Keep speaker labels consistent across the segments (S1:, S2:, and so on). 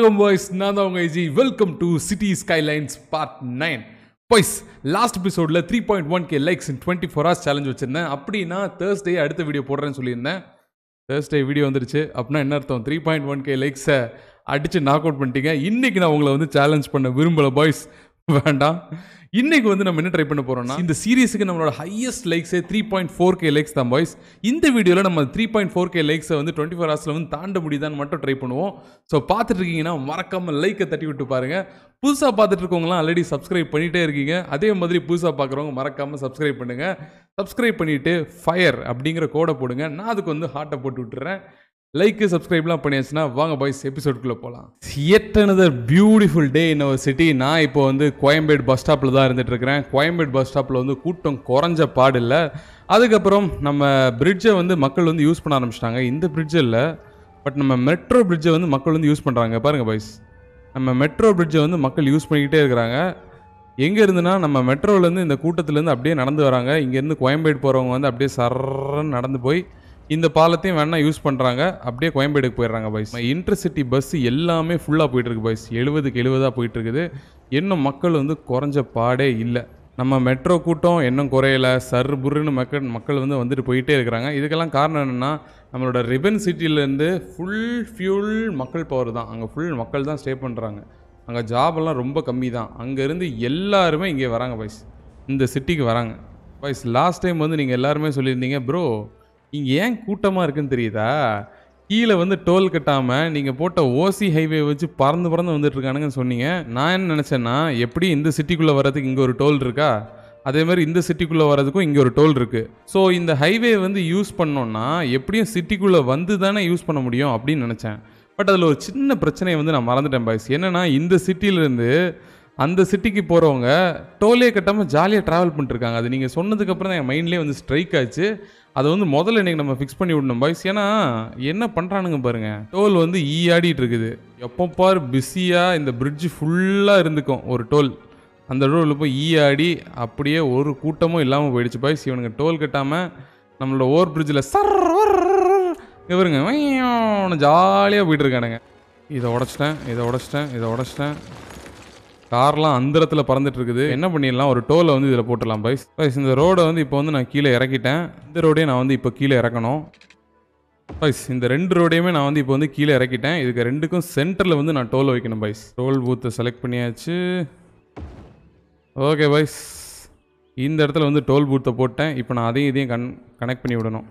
S1: வணக்கம் பாய்ஸ் நான் தான் உங்கள் IG welcome to city skylines part nine boys last எபிசோடில் three point one K likes in twenty four hours challenge வச்சிருந்தேன் அப்படின்னா தேர்ஸ்டே அடுத்த வீடியோ போடுறேன்னு சொல்லியிருந்தேன் தேர்ஸ்டே வீடியோ வந்துருச்சு அப்படின்னா என்ன அர்த்தம் த்ரீ பாயிண்ட் ஒன் கே லைக்ஸை அடித்து நாக் அவுட் பண்ணிட்டீங்க இன்றைக்கி நான் உங்களை வந்து சேலஞ்ச் பண்ண விரும்பலை பாய்ஸ் வேண்டாம் இன்னைக்கு வந்து நம்ம என்ன ட்ரை பண்ண போறோம்னா இந்த சீரியஸுக்கு நம்மளோட ஹையஸ்ட் லைக்ஸே three point four K likes தான் பாய்ஸ் இந்த வீடியோவில் நம்ம த்ரீ பாயிண்ட் ஃபோர் கே லைக்ஸை வந்து டுவெண்ட்டி ஃபோர் ஹவர்ஸில் வந்து தாண்ட முடியுதான்னு மட்டும் ட்ரை பண்ணுவோம் ஸோ பார்த்துட்டு இருக்கீங்கன்னா மறக்காம லைக்கை தட்டி விட்டு பாருங்க புதுசாக பார்த்துட்டு இருக்கவங்களாம் ஆல்ரெடி சப்ஸ்கிரைப் பண்ணிட்டே இருக்கீங்க அதே மாதிரி புதுசாக பார்க்குறவங்க மறக்காம சப்ஸ்கிரைப் பண்ணுங்க சப்ஸ்கிரைப் பண்ணிட்டு ஃபயர் அப்படிங்கிற கோடை போடுங்க நான் அதுக்கு வந்து ஹார்ட்டை போட்டு விட்டுறேன் லைக்கு சப்ஸ்கிரைப்லாம் பண்ணியாச்சுன்னா வாங்க பாய்ஸ் எபிசோடுக்குள்ளே போகலாம் at another beautiful day in our city நான் இப்போ வந்து கோயம்பேடு பஸ் ஸ்டாப்பில் தான் இருந்துட்டு இருக்கிறேன் கோயம்பேடு பஸ் ஸ்டாப்பில் வந்து கூட்டம் குறைஞ்ச பாடு இல்லை அதுக்கப்புறம் நம்ம பிரிட்ஜை வந்து மக்கள் வந்து யூஸ் பண்ண ஆரம்பிச்சிட்டாங்க இந்த பிரிட்ஜ் இல்லை பட் நம்ம மெட்ரோ பிரிட்ஜை வந்து மக்கள் வந்து யூஸ் பண்ணுறாங்க பாருங்க பாய்ஸ் நம்ம மெட்ரோ பிரிட்ஜை வந்து மக்கள் யூஸ் பண்ணிக்கிட்டே இருக்கிறாங்க எங்கே இருந்துன்னா நம்ம மெட்ரோலேருந்து இந்த கூட்டத்துலேருந்து அப்படியே நடந்து வராங்க இங்கேருந்து கோயம்பேடு போகிறவங்க வந்து அப்படியே சர்றன்னு நடந்து போய் இந்த பாலத்தையும் வேணா யூஸ் பண்ணுறாங்க அப்படியே கோயம்பேடுக்கு போயிடுறாங்க பாய்ஸ் இன்டர்சிட்டி பஸ் எல்லாமே ஃபுல்லாக போயிட்டு இருக்கு பாய்ஸ் எழுபதுக்கு எழுபதாக போயிட்டு இருக்குது இன்னும் மக்கள் வந்து குறைஞ்ச பாடே இல்லை நம்ம மெட்ரோ கூட்டம் இன்னும் குறையல சர் புருன்னு மக்கள் மக்கள் வந்து வந்துட்டு போயிட்டே இருக்கிறாங்க இதுக்கெல்லாம் காரணம் என்னென்னா நம்மளோட ரிபன் சிட்டிலேருந்து ஃபுல் ஃபியூல் மக்கள் பவர் தான் அங்கே ஃபுல் மக்கள் தான் ஸ்டே பண்ணுறாங்க அங்கே ஜாபெல்லாம் ரொம்ப கம்மி தான் அங்கேருந்து எல்லாருமே இங்கே வராங்க பாய்ஸ் இந்த சிட்டிக்கு வராங்க பாய்ஸ் லாஸ்ட் டைம் வந்து நீங்கள் எல்லாருமே சொல்லியிருந்தீங்க ப்ரோ இங்கே ஏன் கூட்டமாக இருக்குன்னு தெரியுதா கீழே வந்து டோல் கட்டாமல் நீங்கள் போட்ட ஓசி ஹைவே வச்சு பறந்து பறந்து வந்துட்டு இருக்கானுங்கன்னு சொன்னீங்க நான் என்ன நினச்சேன்னா எப்படி இந்த சிட்டிக்குள்ளே வர்றதுக்கு இங்கே ஒரு டோல் இருக்கா அதே மாதிரி இந்த சிட்டிக்குள்ளே வர்றதுக்கும் இங்கே ஒரு டோல் இருக்குது ஸோ இந்த ஹைவே வந்து யூஸ் பண்ணோன்னா எப்படியும் சிட்டிக்குள்ளே வந்து தானே யூஸ் பண்ண முடியும் அப்படின்னு நினச்சேன் பட் அதில் ஒரு சின்ன பிரச்சனையை வந்து நான் மறந்துட்டேன் பாய்ஸ் என்னென்னா இந்த சிட்டியிலேருந்து அந்த சிட்டிக்கு போகிறவங்க டோலே கட்டாமல் ஜாலியாக ட்ராவல் பண்ணிட்டுருக்காங்க அது நீங்கள் சொன்னதுக்கப்புறம் தான் என் மைண்ட்லேயே வந்து ஸ்ட்ரைக் ஆச்சு அதை வந்து முதல்ல இன்றைக்கி நம்ம ஃபிக்ஸ் பண்ணி விடணும் பாய்ஸ் ஏன்னா என்ன பண்ணுறானுங்க பாருங்கள் டோல் வந்து ஈ ஆடிட்டு இருக்குது எப்போ பார் பிஸியாக இந்த பிரிட்ஜ் ஃபுல்லாக இருந்துக்கும் ஒரு டோல் அந்த டோலில் போய் ஈ ஆடி அப்படியே ஒரு கூட்டமும் இல்லாமல் போயிடுச்சு பாய்ஸ் இவனுங்க டோல் கட்டாமல் நம்மளோட ஓவர் பிரிட்ஜில் சர் இவருங்க ஜாலியாக போயிட்டு இருக்கானுங்க இதை உடச்சிட்டேன் இதை உடச்சிட்டேன் இதை உடச்சிட்டேன் கார்லாம் அந்தரத்தில் பறந்துட்டு இருக்குது என்ன பண்ணிடலாம் ஒரு டோலை வந்து இதில் போட்டுடலாம் பைஸ் பைஸ் இந்த ரோடை வந்து இப்போ வந்து நான் கீழே இறக்கிட்டேன் இந்த ரோடையும் நான் வந்து இப்போ கீழே இறக்கணும் பைஸ் இந்த ரெண்டு ரோடையுமே நான் வந்து இப்போ வந்து கீழே இறக்கிட்டேன் இதுக்கு ரெண்டுக்கும் சென்டரில் வந்து நான் டோல் வைக்கணும் பைஸ் டோல் பூத்தை செலக்ட் பண்ணியாச்சு ஓகே பைஸ் இந்த இடத்துல வந்து டோல் பூத்தை போட்டேன் இப்போ நான் அதையும் இதையும் கன் கனெக்ட் பண்ணி விடணும்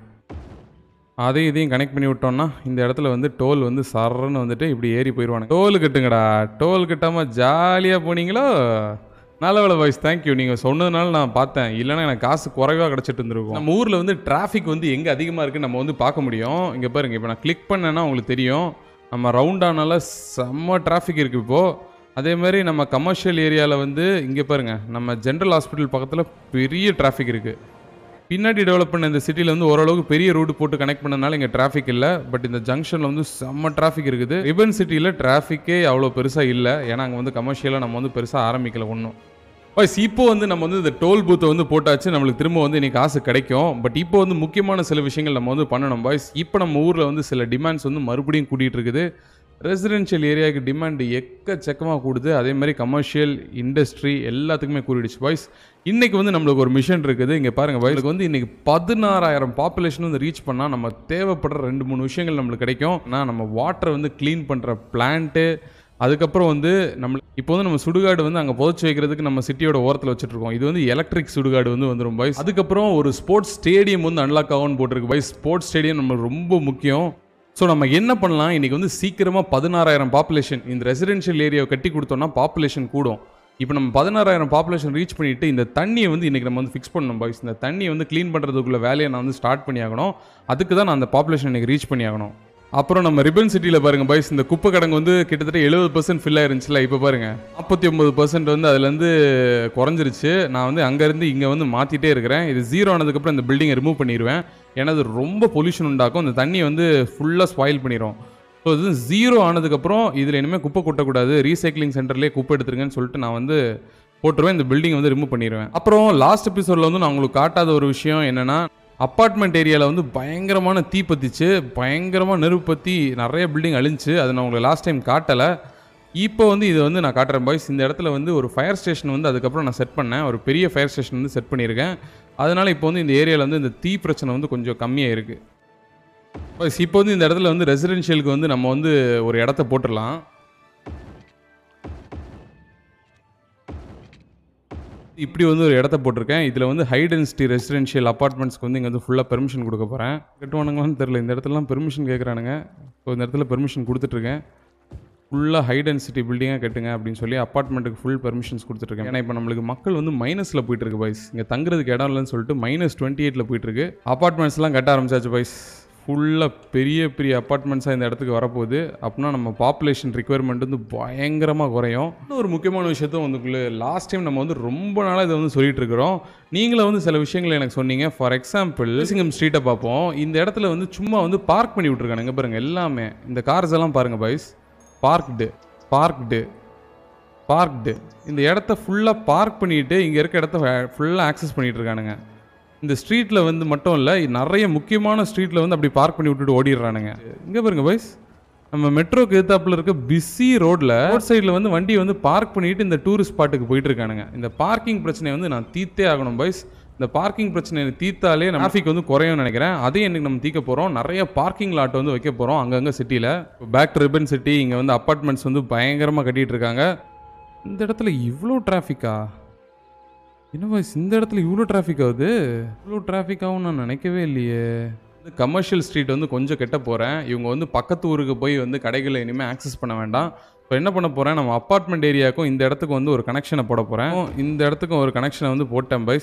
S1: அதையும் இதையும் கனெக்ட் பண்ணி விட்டோம்னா இந்த இடத்துல வந்து டோல் வந்து சர்றன்னு வந்துட்டு இப்படி ஏறி போயிடுவாங்க டோல் கட்டுங்கடா டோல் கட்டாமல் ஜாலியாக போனீங்களோ நல்ல வேலை வாய்ஸ் தேங்க்யூ நீங்கள் சொன்னதுனால நான் பார்த்தேன் இல்லைன்னா எனக்கு காசு குறைவாக கிடச்சிட்டு இருந்திருக்கும் நம்ம ஊரில் வந்து டிராஃபிக் வந்து எங்கே அதிகமாக இருக்குன்னு நம்ம வந்து பார்க்க முடியும் இங்கே பாருங்க இப்போ நான் கிளிக் பண்ணேன்னா உங்களுக்கு தெரியும் நம்ம ரவுண்டானால செம்ம டிராஃபிக் இருக்குது இப்போது அதே மாதிரி நம்ம கமர்ஷியல் ஏரியாவில் வந்து இங்கே பாருங்க நம்ம ஜென்ரல் ஹாஸ்பிட்டல் பக்கத்தில் பெரிய டிராஃபிக் இருக்குது பின்னாடி டெவலப் பண்ண இந்த சிட்டியில் வந்து ஓரளவுக்கு பெரிய ரோடு போட்டு கனெக்ட் பண்ணனால இங்கே டிராஃபிக் இல்லை பட் இந்த ஜங்ஷனில் வந்து செம்ம டிராஃபிக் இருக்குது ரிபன் சிட்டியில் டிராஃபிக்கே அவ்வளோ பெருசாக இல்லை ஏன்னா அங்கே வந்து கமர்ஷியலாக நம்ம வந்து பெருசாக ஆரம்பிக்கல ஒன்றும் பஸ் இப்போ வந்து நம்ம வந்து இந்த டோல் பூத்தை வந்து போட்டாச்சு நம்மளுக்கு திரும்ப வந்து இன்னைக்கு காசு கிடைக்கும் பட் இப்போ வந்து முக்கியமான சில விஷயங்கள் நம்ம வந்து பண்ணணும் பாய்ஸ் இப்போ நம்ம ஊரில் வந்து சில டிமாண்ட்ஸ் வந்து மறுபடியும் கூட்டிகிட்டு இருக்குது ரெசிடென்ஷியல் ஏரியாவுக்கு டிமாண்ட் எக்கச்சக்கமாக கூடுது அதே மாதிரி கமர்ஷியல் இண்டஸ்ட்ரி எல்லாத்துக்குமே கூடிடுச்சு பாய்ஸ் இன்றைக்கி வந்து நம்மளுக்கு ஒரு மிஷன் இருக்குது இங்கே பாருங்கள் பாய்ஸ் வந்து இன்றைக்கி பதினாறாயிரம் பாப்புலேஷன் வந்து ரீச் பண்ணால் நம்ம தேவைப்படுற ரெண்டு மூணு விஷயங்கள் நம்மளுக்கு கிடைக்கும் ஆனால் நம்ம வாட்டரை வந்து க்ளீன் பண்ணுற பிளான்ட்டு அதுக்கப்புறம் வந்து நம்ம இப்போ வந்து நம்ம சுடுகாடு வந்து அங்கே புதைச்சி வைக்கிறதுக்கு நம்ம சிட்டியோட ஓரத்தில் வச்சுட்ருக்கோம் இது வந்து எலக்ட்ரிக் சுடுகாடு வந்து வந்துடும் பாய்ஸ் அதுக்கப்புறம் ஒரு ஸ்போர்ட்ஸ் ஸ்டேடியம் வந்து அன்லாக் ஆகும்னு போட்டிருக்கு பாய்ஸ் ஸ்போர்ட்ஸ் ஸ்டேடியம் நம்மளுக்கு ரொம்ப முக்கியம் ஸோ நம்ம என்ன பண்ணலாம் இன்றைக்கி வந்து சீக்கிரமாக பதினாறாயிரம் பாப்புலேஷன் இந்த ரெசிடென்ஷியல் ஏரியாவை கட்டி கொடுத்தோம்னா பாப்புலேஷன் கூடும் இப்போ நம்ம பதினாறாயிரம் பாப்புலேஷன் ரீச் பண்ணிட்டு இந்த தண்ணியை வந்து இன்றைக்கி நம்ம வந்து ஃபிக்ஸ் பண்ணணும் பாய்ஸ் இந்த தண்ணியை வந்து க்ளீன் பண்ணுறதுக்குள்ள வேலையை நான் வந்து ஸ்டார்ட் பண்ணி ஆகணும் அதுக்கு தான் நான் அந்த பாப்புலேஷன் இன்றைக்கி ரீச் பண்ணி ஆகணும் அப்புறம் நம்ம ரிபன் சிட்டியில் பாருங்க பாய்ஸ் இந்த குப்பை கிடங்கு வந்து கிட்டத்தட்ட எழுபது பர்சன்ட் ஃபில் ஆயிருந்துச்சுல இப்போ பாருங்க நாற்பத்தி ஒன்பது பர்சன்ட் வந்து அதுலேருந்து குறைஞ்சிருச்சு நான் வந்து அங்கேருந்து இங்கே வந்து மாற்றிட்டே இருக்கிறேன் இது ஜீரோ ஆனதுக்கப்புறம் இந்த பில்டிங்கை ரிமூவ் பண்ணிடுவேன் ஏன்னா அது ரொம்ப பொல்யூஷன் உண்டாக்கும் இந்த தண்ணியை வந்து ஃபுல்லாக ஸ்பாயில் பண்ணிடும் ஸோ இது ஜீரோ ஆனதுக்கப்புறம் இதில் இனிமேல் குப்பை கொட்டக்கூடாது ரீசைக்ளிங் சென்டர்லேயே குப்பை எடுத்துருங்கன்னு சொல்லிட்டு நான் வந்து போட்டுருவேன் இந்த பில்டிங் வந்து ரிமூவ் பண்ணிடுவேன் அப்புறம் லாஸ்ட் எபிசோடில் வந்து நான் உங்களுக்கு காட்டாத ஒரு விஷயம் என்னென்னா அப்பார்ட்மெண்ட் ஏரியாவில் வந்து பயங்கரமான தீ பற்றிச்சு பயங்கரமாக நெருப்பு பற்றி நிறைய பில்டிங் அழிஞ்சு அதை நான் உங்களுக்கு லாஸ்ட் டைம் காட்டலை இப்போ வந்து இது வந்து நான் காட்டுறேன் பாய்ஸ் இந்த இடத்துல வந்து ஒரு ஃபயர் ஸ்டேஷன் வந்து அதுக்கப்புறம் நான் செட் பண்ணேன் ஒரு பெரிய ஃபயர் ஸ்டேஷன் வந்து செட் பண்ணியிருக்கேன் அதனால் இப்போ வந்து இந்த ஏரியாவில் வந்து இந்த தீ பிரச்சனை வந்து கொஞ்சம் கம்மியாக இருக்குது பாய்ஸ் இப்போ வந்து இந்த இடத்துல வந்து ரெசிடென்ஷியலுக்கு வந்து நம்ம வந்து ஒரு இடத்த போட்டுடலாம் இப்படி வந்து ஒரு இடத்த போட்டிருக்கேன் இதில் வந்து ஹை டென்சிட்டி ரெசிடென்ஷியல் அப்பார்ட்மெண்ட்ஸ்க்கு வந்து இங்கே வந்து ஃபுல்லாக பெர்மிஷன் கொடுக்க போகிறேன் கட்டுவானுங்களான்னு தெரில இந்த இடத்துலலாம் பெர்மிஷன் கேட்குறானுங்க ஸோ இந்த இடத்துல பெர்மிஷன் கொடுத்துட்ருக்கேன் ஃபுல்லாக ஹை டென்சிட்டி பில்டிங்காக கட்டுங்க அப்படின்னு சொல்லி அப்பார்ட்மெண்ட்டுக்கு ஃபுல் பெர்மிஷன்ஸ் கொடுத்துட்ருக்கேன் ஏன்னா இப்போ நம்மளுக்கு மக்கள் வந்து மைனஸில் போயிட்டு இருக்கு பாய்ஸ் இங்கே தங்குறதுக்கு இடம் இல்லைன்னு சொல்லிட்டு மைனஸ் டுவெண்ட்டி எயிட்டில் போயிட்டுருக்கு அப்பார்ட்மெண்ட்ஸ்லாம் கட்ட ஆரம்பிச்சாச்சு பாய்ஸ் ஃபுல்லாக பெரிய பெரிய அப்பார்ட்மெண்ட்ஸாக இந்த இடத்துக்கு வரப்போகுது அப்படின்னா நம்ம பாப்புலேஷன் ரிக்குவயர்மெண்ட் வந்து பயங்கரமாக குறையும் இன்னும் ஒரு முக்கியமான விஷயத்தும் வந்துக்குள்ள லாஸ்ட் டைம் நம்ம வந்து ரொம்ப நாளாக இதை வந்து சொல்லிட்டு இருக்கிறோம் நீங்களும் வந்து சில விஷயங்கள் எனக்கு சொன்னீங்க ஃபார் எக்ஸாம்பிள் சிங்கம் ஸ்ட்ரீட்டை பார்ப்போம் இந்த இடத்துல வந்து சும்மா வந்து பார்க் பண்ணி விட்ருக்கானுங்க பாருங்க எல்லாமே இந்த கார்ஸ் எல்லாம் பாருங்க பாய்ஸ் பார்க்டு பார்க்டு பார்க்டு இந்த இடத்த ஃபுல்லாக பார்க் பண்ணிட்டு இங்கே இருக்க இடத்த ஃபுல்லாக ஆக்சஸ் பண்ணிட்டு இருக்கானுங்க இந்த ஸ்ட்ரீட்டில் வந்து மட்டும் இல்லை நிறைய முக்கியமான ஸ்ட்ரீட்டில் வந்து அப்படி பார்க் பண்ணி விட்டுட்டு ஓடிடுறானுங்க இங்கே பாருங்க பாய்ஸ் நம்ம மெட்ரோக்கு எதிர்த்தாப்புல இருக்க பிஸி ரோட்டில் ரோட் சைடில் வந்து வண்டி வந்து பார்க் பண்ணிட்டு இந்த டூரிஸ்ட் ஸ்பாட்டுக்கு போயிட்டு இருக்கானுங்க இந்த பார்க்கிங் பிரச்சனையை வந்து நான் தீர்த்தே ஆகணும் பாய்ஸ் இந்த பார்க்கிங் பிரச்சனையை தீர்த்தாலே டிராஃபிக் வந்து குறையும்னு நினைக்கிறேன் அதையும் இன்னைக்கு நம்ம தீர்க்க போகிறோம் நிறைய பார்க்கிங் லாட் வந்து வைக்க போகிறோம் அங்கங்கே சிட்டியில் பேக் டு ரிபன் சிட்டி இங்கே வந்து அப்பார்ட்மெண்ட்ஸ் வந்து பயங்கரமாக கட்டிட்டு இருக்காங்க இந்த இடத்துல இவ்வளோ டிராஃபிக்கா என்ன பாய்ஸ் இந்த இடத்துல இவ்வளோ டிராஃபிக் ஆகுது இவ்வளோ டிராஃபிக் ஆகும் நான் நினைக்கவே இல்லையே கமர்ஷியல் ஸ்ட்ரீட் வந்து கொஞ்சம் கெட்ட போகிறேன் இவங்க வந்து பக்கத்து ஊருக்கு போய் வந்து கடைகளை இனிமேல் ஆக்சஸ் பண்ண வேண்டாம் இப்போ என்ன பண்ண போகிறேன் நம்ம அப்பார்ட்மெண்ட் ஏரியாவுக்கும் இந்த இடத்துக்கு வந்து ஒரு கனெக்ஷனை போட போகிறேன் இந்த இடத்துக்கும் ஒரு கனெக்ஷனை வந்து போட்டேன் பாய்ஸ்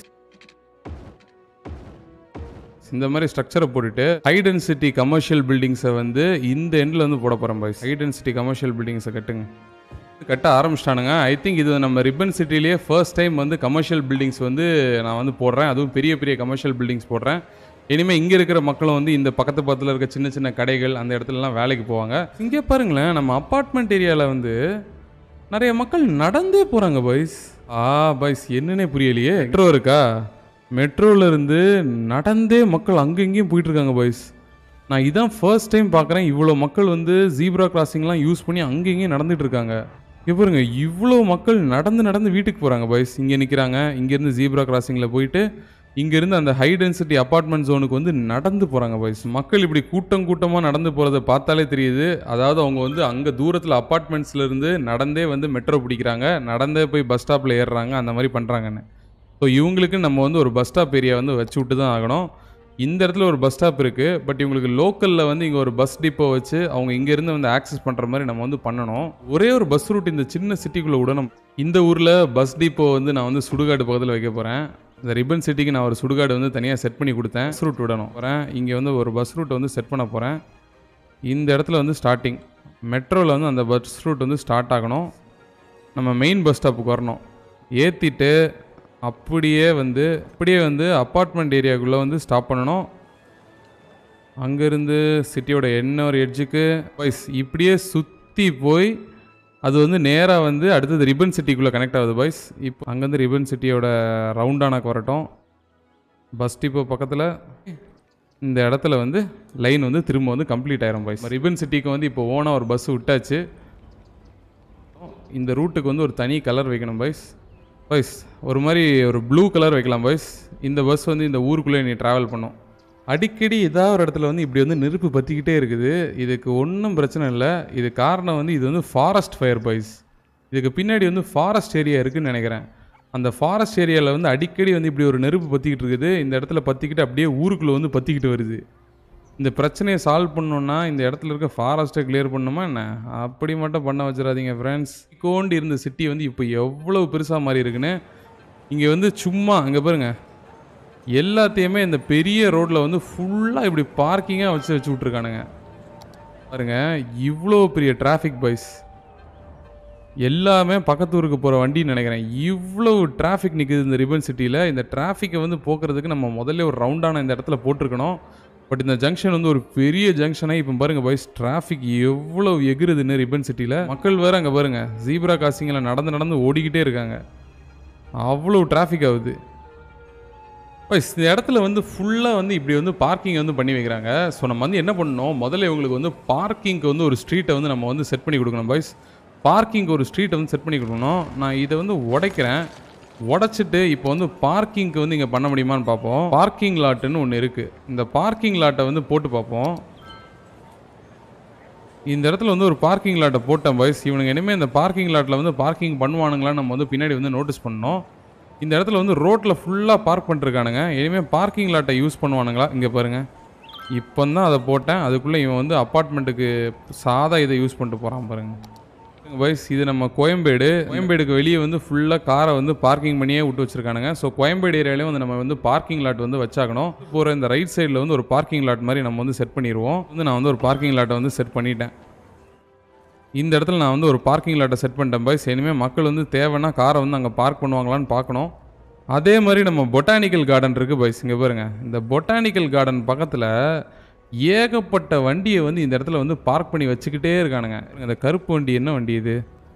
S1: இந்த மாதிரி ஸ்ட்ரக்சரை போட்டுட்டு ஹை டென்சிட்டி கமர்ஷியல் பில்டிங்ஸை வந்து இந்த எண்டில் வந்து போட போகிறேன் பாய்ஸ் ஹை டென்சிட்டி கமர்ஷியல் பில்டிங்ஸை கட்டுங்க கட்ட ஆரம்பிச்சிட்டானுங்க ஐ திங்க் இது நம்ம ரிப்பன் சிட்டிலேயே ஃபர்ஸ்ட் டைம் வந்து கமர்ஷியல் பில்டிங்ஸ் வந்து நான் வந்து போடுறேன் அதுவும் பெரிய பெரிய கமர்ஷியல் பில்டிங்ஸ் போடுறேன் இனிமேல் இங்கே இருக்கிற மக்களும் வந்து இந்த பக்கத்து பக்கத்தில் இருக்க சின்ன சின்ன கடைகள் அந்த இடத்துலலாம் வேலைக்கு போவாங்க இங்கே பாருங்களேன் நம்ம அப்பார்ட்மெண்ட் ஏரியாவில் வந்து நிறைய மக்கள் நடந்தே போகிறாங்க பாய்ஸ் ஆ பாய்ஸ் என்னன்னே புரியலையே மெட்ரோ இருக்கா மெட்ரோல இருந்து நடந்தே மக்கள் அங்கே இங்கேயும் போயிட்டு இருக்காங்க பாய்ஸ் நான் இதான் ஃபர்ஸ்ட் டைம் பார்க்குறேன் இவ்வளோ மக்கள் வந்து ஜீப்ரா கிராசிங்லாம் யூஸ் பண்ணி அங்கே இங்கேயும் நடந்துட்டு இருக்காங்க இங்க பாருங்க இவ்வளோ மக்கள் நடந்து நடந்து வீட்டுக்கு போகிறாங்க பாய்ஸ் இங்கே நிற்கிறாங்க இங்கேருந்து ஜீப்ரா கிராசிங்கில் போயிட்டு இங்கேருந்து அந்த ஹை டென்சிட்டி அப்பார்ட்மெண்ட் ஜோனுக்கு வந்து நடந்து போகிறாங்க பாய்ஸ் மக்கள் இப்படி கூட்டம் கூட்டமாக நடந்து போகிறத பார்த்தாலே தெரியுது அதாவது அவங்க வந்து அங்கே தூரத்தில் அப்பார்ட்மெண்ட்ஸ்லேருந்து நடந்தே வந்து மெட்ரோ பிடிக்கிறாங்க நடந்தே போய் பஸ் ஸ்டாப்பில் ஏறுறாங்க அந்த மாதிரி பண்ணுறாங்கன்னு ஸோ இவங்களுக்கு நம்ம வந்து ஒரு பஸ் ஸ்டாப் ஏரியா வந்து வச்சு விட்டு தான் ஆகணும் இந்த இடத்துல ஒரு பஸ் ஸ்டாப் இருக்குது பட் இவங்களுக்கு லோக்கலில் வந்து இங்கே ஒரு பஸ் டிப்போ வச்சு அவங்க இங்கேருந்து வந்து ஆக்சஸ் பண்ணுற மாதிரி நம்ம வந்து பண்ணணும் ஒரே ஒரு பஸ் ரூட் இந்த சின்ன சிட்டிக்குள்ளே விடணும் இந்த ஊரில் பஸ் டிப்போ வந்து நான் வந்து சுடுகாடு பக்கத்தில் வைக்க போகிறேன் இந்த ரிப்பன் சிட்டிக்கு நான் ஒரு சுடுகாடு வந்து தனியாக செட் பண்ணி கொடுத்தேன் பஸ் ரூட் விடணும் போகிறேன் இங்கே வந்து ஒரு பஸ் ரூட் வந்து செட் பண்ண போகிறேன் இந்த இடத்துல வந்து ஸ்டார்டிங் மெட்ரோவில் வந்து அந்த பஸ் ரூட் வந்து ஸ்டார்ட் ஆகணும் நம்ம மெயின் பஸ் ஸ்டாப்புக்கு வரணும் ஏற்றிட்டு அப்படியே வந்து அப்படியே வந்து அப்பார்ட்மெண்ட் ஏரியாக்குள்ளே வந்து ஸ்டாப் பண்ணணும் அங்கேருந்து சிட்டியோட இன்னொரு எட்ஜுக்கு பாய்ஸ் இப்படியே சுற்றி போய் அது வந்து நேராக வந்து அடுத்தது ரிப்பன் சிட்டிக்குள்ளே கனெக்ட் ஆகுது பாய்ஸ் இப்போ அங்கேருந்து ரிப்பன் சிட்டியோட ரவுண்டானாக்கு வரட்டும் பஸ் டிப்போ பக்கத்தில் இந்த இடத்துல வந்து லைன் வந்து திரும்ப வந்து கம்ப்ளீட் ஆயிரும் பாய்ஸ் ரிப்பன் சிட்டிக்கு வந்து இப்போ ஓனாக ஒரு பஸ் விட்டாச்சு இந்த ரூட்டுக்கு வந்து ஒரு தனி கலர் வைக்கணும் பாய்ஸ் பாய்ஸ் ஒரு மாதிரி ஒரு ப்ளூ கலர் வைக்கலாம் பாய்ஸ் இந்த பஸ் வந்து இந்த ஊருக்குள்ளே நீ ட்ராவல் பண்ணும் அடிக்கடி ஏதாவது ஒரு இடத்துல வந்து இப்படி வந்து நெருப்பு பற்றிக்கிட்டே இருக்குது இதுக்கு ஒன்றும் பிரச்சனை இல்லை இது காரணம் வந்து இது வந்து ஃபாரஸ்ட் ஃபயர் பாய்ஸ் இதுக்கு பின்னாடி வந்து ஃபாரஸ்ட் ஏரியா இருக்குன்னு நினைக்கிறேன் அந்த ஃபாரஸ்ட் ஏரியாவில் வந்து அடிக்கடி வந்து இப்படி ஒரு நெருப்பு பற்றிக்கிட்டு இருக்குது இந்த இடத்துல பற்றிக்கிட்டு அப்படியே ஊருக்குள்ளே வந்து பற்றிக்கிட்டு வருது இந்த பிரச்சனையை சால்வ் பண்ணணுன்னா இந்த இடத்துல இருக்க ஃபாரஸ்ட்டை கிளியர் பண்ணணுமா என்ன அப்படி மட்டும் பண்ண வச்சிடாதீங்க ஃப்ரெண்ட்ஸ் கோண்டி இருந்த சிட்டி வந்து இப்போ எவ்வளோ பெருசாக மாறி இருக்குன்னு இங்கே வந்து சும்மா அங்கே பாருங்க எல்லாத்தையுமே இந்த பெரிய ரோட்டில் வந்து ஃபுல்லாக இப்படி பார்க்கிங்காக வச்சு வச்சு விட்ருக்கானுங்க பாருங்க இவ்வளோ பெரிய டிராஃபிக் பைஸ் எல்லாமே பக்கத்து ஊருக்கு போகிற வண்டின்னு நினைக்கிறேன் இவ்வளோ டிராஃபிக் நிற்குது இந்த ரிபன் சிட்டியில் இந்த டிராஃபிக்கை வந்து போக்குறதுக்கு நம்ம முதல்ல ஒரு ரவுண்டான இந்த இடத்துல போட்டிருக்கணும் பட் இந்த ஜங்ஷன் வந்து ஒரு பெரிய ஜங்ஷனாக இப்போ பாருங்க பாய்ஸ் டிராஃபிக் எவ்வளோ எகுறுதுன்னு ரிபன் சிட்டியில் மக்கள் வேறு அங்கே பாருங்க ஜீப்ரா கிராசிங்கில் நடந்து நடந்து ஓடிக்கிட்டே இருக்காங்க அவ்வளோ டிராஃபிக் ஆகுது பாய்ஸ் இந்த இடத்துல வந்து ஃபுல்லாக வந்து இப்படி வந்து பார்க்கிங் வந்து பண்ணி வைக்கிறாங்க ஸோ நம்ம வந்து என்ன பண்ணணும் முதல்ல இவங்களுக்கு வந்து பார்க்கிங்க்கு வந்து ஒரு ஸ்ட்ரீட்டை வந்து நம்ம வந்து செட் பண்ணி கொடுக்கணும் பாய்ஸ் பார்க்கிங் ஒரு ஸ்ட்ரீட்டை வந்து செட் பண்ணி கொடுக்கணும் நான் இதை வந்து உடைக்கிறேன் உடைச்சிட்டு இப்போ வந்து பார்க்கிங்க்கு வந்து இங்கே பண்ண முடியுமான்னு பார்ப்போம் பார்க்கிங் லாட்டுன்னு ஒன்று இருக்குது இந்த பார்க்கிங் லாட்டை வந்து போட்டு பார்ப்போம் இந்த இடத்துல வந்து ஒரு பார்க்கிங் லாட்டை போட்டேன் பாய்ஸ் இவனுங்க இனிமேல் இந்த பார்க்கிங் லாட்டில் வந்து பார்க்கிங் பண்ணுவானுங்களான்னு நம்ம வந்து பின்னாடி வந்து நோட்டீஸ் பண்ணோம் இந்த இடத்துல வந்து ரோட்டில் ஃபுல்லாக பார்க் பண்ணிருக்கானுங்க இனிமேல் பார்க்கிங் லாட்டை யூஸ் பண்ணுவானுங்களா இங்கே பாருங்கள் இப்போ தான் அதை போட்டேன் அதுக்குள்ளே இவன் வந்து அப்பார்ட்மெண்ட்டுக்கு சாதா இதை யூஸ் பண்ணிட்டு போகிறான் பாருங்க பாய்ஸ் இது நம்ம கோயம்பேடு கோயம்பேடுக்கு வெளியே வந்து ஃபுல்லாக காரை வந்து பார்க்கிங் பண்ணியே விட்டு வச்சிருக்கானுங்க ஸோ கோயம்பேடு ஏரியாலையும் வந்து நம்ம வந்து பார்க்கிங் லாட் வந்து வச்சாகணும் போகிற இந்த ரைட் சைடில் வந்து ஒரு பார்க்கிங் லாட் மாதிரி நம்ம வந்து செட் பண்ணிடுவோம் வந்து நான் வந்து ஒரு பார்க்கிங் லாட்டை வந்து செட் பண்ணிட்டேன் இந்த இடத்துல நான் வந்து ஒரு பார்க்கிங் லாட்டை செட் பண்ணிட்டேன் பாய்ஸ் இனிமேல் மக்கள் வந்து தேவைன்னா காரை வந்து அங்கே பார்க் பண்ணுவாங்களான்னு பார்க்கணும் அதே மாதிரி நம்ம பொட்டானிக்கல் கார்டன் இருக்குது பாய்ஸ் இங்கே பாருங்க இந்த பொட்டானிக்கல் கார்டன் பக்கத்தில் ஏகப்பட்ட வண்டியை வந்து இந்த இடத்துல வந்து பார்க் பண்ணி வச்சுக்கிட்டே இருக்கானுங்க இந்த கருப்பு வண்டி என்ன வண்டி இது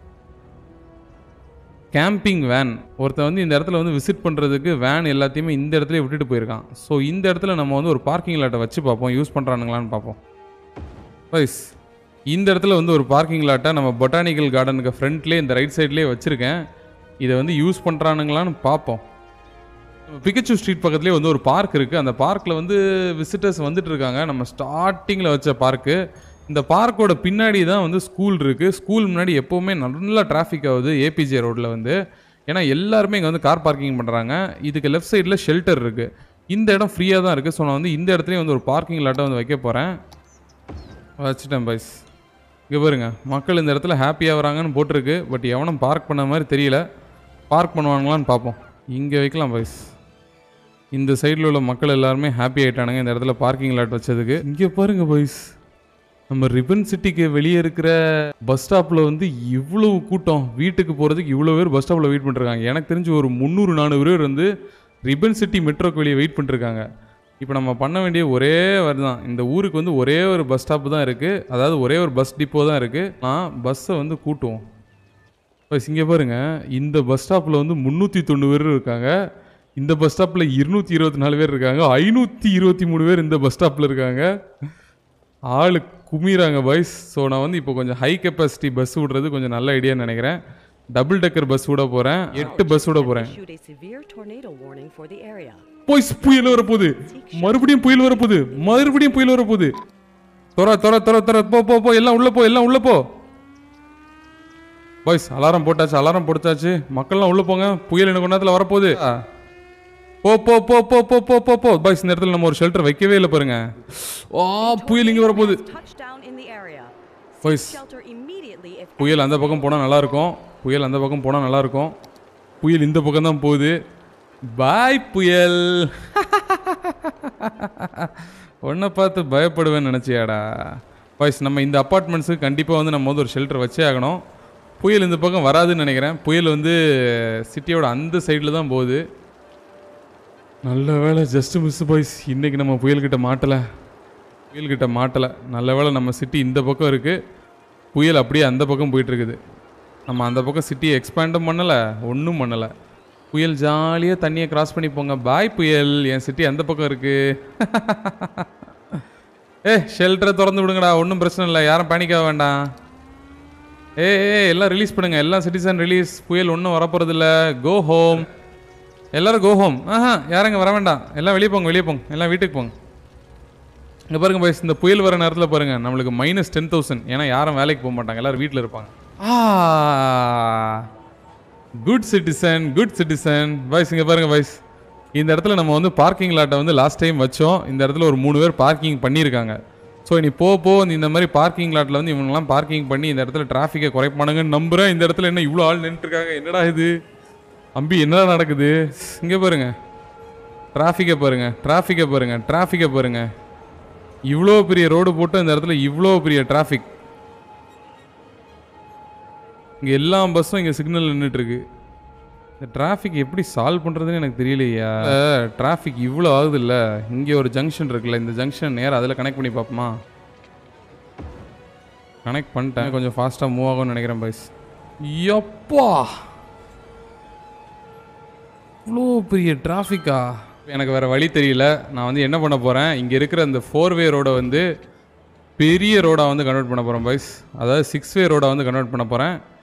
S1: கேம்பிங் வேன் ஒருத்தன் வந்து இந்த இடத்துல வந்து விசிட் பண்ணுறதுக்கு வேன் எல்லாத்தையுமே இந்த இடத்துல விட்டுட்டு போயிருக்கான் ஸோ இந்த இடத்துல நம்ம வந்து ஒரு பார்க்கிங் லாட்டை வச்சு பார்ப்போம் யூஸ் பண்ணுறானுங்களான்னு பார்ப்போம் வைஸ் இந்த இடத்துல வந்து ஒரு பார்க்கிங் லாட்டை நம்ம பொட்டானிக்கல் கார்டனுக்கு ஃப்ரண்ட்லேயே இந்த ரைட் சைட்லேயே வச்சுருக்கேன் இதை வந்து யூஸ் பண்ணுறானுங்களான்னு பார்ப்போம் பிகச்சு ஸ்ட்ரீட் பக்கத்துலேயே வந்து ஒரு பார்க் இருக்குது அந்த பார்க்கில் வந்து விசிட்டர்ஸ் வந்துட்டு இருக்காங்க நம்ம ஸ்டார்டிங்கில் வச்ச பார்க்கு இந்த பார்க்கோட பின்னாடி தான் வந்து ஸ்கூல் இருக்குது ஸ்கூல் முன்னாடி எப்போவுமே நல்லா டிராஃபிக் ஆகுது ஏபிஜே ரோட்டில் வந்து ஏன்னா எல்லாருமே இங்கே வந்து கார் பார்க்கிங் பண்ணுறாங்க இதுக்கு லெஃப்ட் சைடில் ஷெல்டர் இருக்குது இந்த இடம் ஃப்ரீயாக தான் இருக்குது ஸோ நான் வந்து இந்த இடத்துலையும் வந்து ஒரு பார்க்கிங் லாட்டை வந்து வைக்க போகிறேன் வச்சுட்டேன் பைஸ் இங்கே பாருங்க மக்கள் இந்த இடத்துல ஹாப்பியாக வராங்கன்னு போட்டிருக்கு பட் எவனும் பார்க் பண்ண மாதிரி தெரியல பார்க் பண்ணுவாங்களான்னு பார்ப்போம் இங்கே வைக்கலாம் பைஸ் இந்த சைடில் உள்ள மக்கள் எல்லாருமே ஹாப்பி ஆயிட்டானுங்க இந்த இடத்துல பார்க்கிங் லாட் வச்சதுக்கு இங்கே பாருங்க பாய்ஸ் நம்ம ரிப்பன் சிட்டிக்கு வெளியே இருக்கிற பஸ் ஸ்டாப்பில் வந்து இவ்வளவு கூட்டம் வீட்டுக்கு போகிறதுக்கு இவ்வளோ பேர் பஸ் ஸ்டாப்பில் வெயிட் பண்ணிருக்காங்க எனக்கு தெரிஞ்சு ஒரு முந்நூறு நானூறு பேர் வந்து ரிப்பன் சிட்டி மெட்ரோக்கு வெளியே வெயிட் பண்ணிருக்காங்க இப்போ நம்ம பண்ண வேண்டிய ஒரே வரி தான் இந்த ஊருக்கு வந்து ஒரே ஒரு பஸ் ஸ்டாப்பு தான் இருக்குது அதாவது ஒரே ஒரு பஸ் டிப்போ தான் இருக்குது நான் பஸ்ஸை வந்து கூட்டுவோம் இப்போ இங்கே பாருங்க இந்த பஸ் ஸ்டாப்பில் வந்து முந்நூற்றி தொண்ணூறு பேர் இருக்காங்க இந்த பஸ் ஸ்டாப்பில் இருநூத்தி இருபத்தி நாலு பேர் இருக்காங்க ஐநூற்றி இருபத்தி மூணு பேர் இந்த பஸ் ஸ்டாப்பில் இருக்காங்க ஆளு குமிறாங்க பாய்ஸ் ஸோ நான் வந்து இப்போ கொஞ்சம் ஹை கெப்பாசிட்டி பஸ் விடுறது கொஞ்சம் நல்ல ஐடியான்னு நினைக்கிறேன் டபுள் டெக்கர் பஸ் விட போகிறேன் எட்டு பஸ் விட போகிறேன்
S2: issued a severe tornado warning for the area.
S1: போய் புயல் வரப்போகுது மறுபடியும் புயல் வரப்போகுது மறுபடியும் புயல் வரப்போகுது தொற தொற தொற தொற போ போ போ எல்லாம் உள்ள போ எல்லாம் உள்ள போ பாய்ஸ் அலாரம் போட்டாச்சு அலாரம் போட்டாச்சு மக்கள்லாம் உள்ள போங்க புயல் எனக்கு கொஞ்ச நேரத்தில் வரப்போகுது போ போ போ போ போ போ போ போ பாய்ஸ் இந்த இடத்துல நம்ம ஒரு ஷெல்டர் வைக்கவே இல்லை பாருங்க ஓ புயல் இங்கே வரப்போகுது
S2: Touchdown in the area.
S1: Boys.
S2: Shelter immediately if
S1: புயல் அந்த பக்கம் போனால் நல்லா இருக்கும் புயல் அந்த பக்கம் போனால் நல்லா இருக்கும் புயல் இந்த பக்கம் தான் போகுது பாய் புயல் உன்னை பார்த்து பயப்படுவேன்னு நினச்சியாடா பாய்ஸ் நம்ம இந்த அப்பார்ட்மெண்ட்ஸுக்கு கண்டிப்பாக வந்து நம்ம வந்து ஒரு ஷெல்டர் வச்சே ஆகணும் புயல் இந்த பக்கம் வராதுன்னு நினைக்கிறேன் புயல் வந்து சிட்டியோட அந்த சைடில் தான் போகுது நல்ல வேலை ஜஸ்ட் மிஸ் பாய்ஸ் இன்னைக்கு நம்ம புயல்கிட்ட மாட்டலை புயல்கிட்ட மாட்டலை நல்ல வேளை நம்ம சிட்டி இந்த பக்கம் இருக்குது புயல் அப்படியே அந்த பக்கம் போயிட்டு இருக்குது நம்ம அந்த பக்கம் சிட்டியை எக்ஸ்பேண்டும் பண்ணலை ஒன்றும் பண்ணலை புயல் ஜாலியாக தண்ணியை கிராஸ் பண்ணி போங்க பாய் புயல் என் சிட்டி அந்த பக்கம் இருக்குது ஏ ஷெல்டரை திறந்து விடுங்கடா ஒன்றும் பிரச்சனை இல்லை யாரும் பேனிக்காக வேண்டாம் ஏ ஏ எல்லாம் ரிலீஸ் பண்ணுங்க எல்லாம் சிட்டிசன் ரிலீஸ் புயல் ஒன்றும் வரப்போகிறதில்ல கோ ஹோம் எல்லாரும் கோ ஹோம் ஆஹா யாருங்க வர வேண்டாம் எல்லாம் வெளியே போங்க வெளியே போங்க எல்லாம் வீட்டுக்கு போங்க இங்கே பாருங்க பாய்ஸ் இந்த புயல் வர நேரத்தில் பாருங்க நம்மளுக்கு மைனஸ் டென் தௌசண்ட் ஏன்னா யாரும் வேலைக்கு போக மாட்டாங்க எல்லாரும் வீட்டில் இருப்பாங்க ஆ good citizen good citizen boys இங்கே பாருங்க பாய்ஸ் இந்த இடத்துல நம்ம வந்து பார்க்கிங் லாட்டை வந்து லாஸ்ட் டைம் வச்சோம் இந்த இடத்துல ஒரு மூணு பேர் பார்க்கிங் பண்ணியிருக்காங்க ஸோ இனி போ போ இந்த மாதிரி பார்க்கிங் லாட்டில் வந்து இவங்கெல்லாம் பார்க்கிங் பண்ணி இந்த இடத்துல டிராஃபிக்கை குறைப்பானுங்கன்னு நம்புறேன் இந்த இடத்துல என்ன இவ்வளோ ஆள் நின்றுருக்காங்க என்னடா இது அம்பி என்னடா நடக்குது இங்கே பாருங்க டிராஃபிக்கை பாருங்க டிராஃபிக்கை பாருங்க டிராஃபிக்கை பாருங்க இவ்வளோ பெரிய ரோடு போட்டு இந்த இடத்துல இவ்வளோ பெரிய டிராஃபிக் இங்கே எல்லா பஸ்ஸும் இங்கே சிக்னல் நின்றுட்டு இருக்கு இந்த டிராஃபிக் எப்படி சால்வ் பண்ணுறதுன்னு எனக்கு தெரியலையா டிராஃபிக் இவ்வளோ ஆகுது இல்லை இங்கே ஒரு ஜங்ஷன் இருக்குல்ல இந்த ஜங்ஷன் நேரம் அதில் கனெக்ட் பண்ணி பார்ப்போமா கனெக்ட் பண்ணிட்டேன் கொஞ்சம் ஃபாஸ்ட்டாக மூவ் ஆகும்னு நினைக்கிறேன் பைஸ் எப்பா இவ்வளோ பெரிய டிராஃபிக்கா எனக்கு வேறு வழி தெரியல நான் வந்து என்ன பண்ண போகிறேன் இங்கே இருக்கிற இந்த ஃபோர் வே ரோடை வந்து பெரிய ரோடாக வந்து கன்வெர்ட் பண்ண போகிறேன் பாய்ஸ் அதாவது சிக்ஸ் வே ரோடாக வந்து கன்வெர்ட் பண்ண போகிறேன்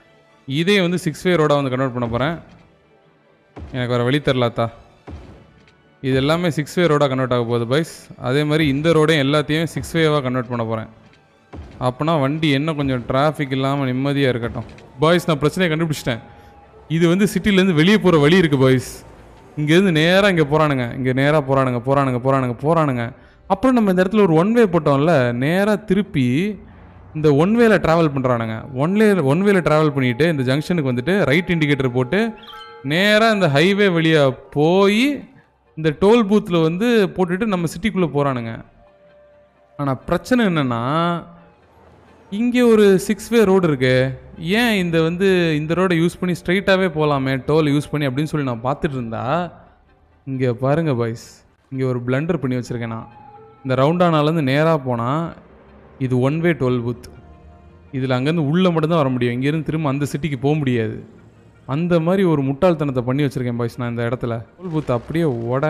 S1: இதே வந்து சிக்ஸ் வே ரோடாக வந்து கன்வெர்ட் பண்ண போகிறேன் எனக்கு வேறு வழி தெரிலாத்தா இது எல்லாமே சிக்ஸ் வே ரோடாக கன்வெர்ட் ஆக போகுது பைஸ் அதே மாதிரி இந்த ரோடையும் எல்லாத்தையும் சிக்ஸ் வேவாக கன்வெர்ட் பண்ண போகிறேன் அப்போனா வண்டி என்ன கொஞ்சம் டிராஃபிக் இல்லாமல் நிம்மதியாக இருக்கட்டும் பாய்ஸ் நான் பிரச்சனையை கண்டுபிடிச்சிட்டேன் இது வந்து சிட்டிலேருந்து வெளியே போகிற வழி இருக்குது பாய்ஸ் இங்கேருந்து நேராக இங்கே போகிறானுங்க இங்கே நேராக போகிறானுங்க போகிறானுங்க போகிறானுங்க போகிறானுங்க அப்புறம் நம்ம இந்த இடத்துல ஒரு ஒன் வே போட்டோம்ல நேராக திருப்பி இந்த ஒன் வேல ட்ராவல் பண்ணுறானுங்க ஒன் வே ஒன் வேல ட்ராவல் பண்ணிட்டு இந்த ஜங்ஷனுக்கு வந்துட்டு ரைட் இண்டிகேட்டர் போட்டு நேராக இந்த ஹைவே வழியாக போய் இந்த டோல் பூத்தில் வந்து போட்டுட்டு நம்ம சிட்டிக்குள்ளே போகிறானுங்க ஆனால் பிரச்சனை என்னென்னா இங்கே ஒரு சிக்ஸ் வே ரோடு இருக்கு ஏன் இந்த வந்து இந்த ரோடை யூஸ் பண்ணி ஸ்ட்ரைட்டாகவே போகலாமே டோல் யூஸ் பண்ணி அப்படின்னு சொல்லி நான் பார்த்துட்டு இருந்தா இங்கே பாருங்க பாய்ஸ் இங்கே ஒரு பிளண்டர் பண்ணி வச்சுருக்கேன் நான் இந்த ரவுண்டானாலேருந்து நேராக போனால் இது ஒன் வே டோல் பூத் இதில் அங்கேருந்து உள்ளே மட்டும்தான் வர முடியும் இங்கேருந்து திரும்ப அந்த சிட்டிக்கு போக முடியாது அந்த மாதிரி ஒரு முட்டாள்தனத்தை பண்ணி வச்சுருக்கேன் பாய்ஸ் நான் இந்த இடத்துல டோல் பூத் அப்படியே ஓட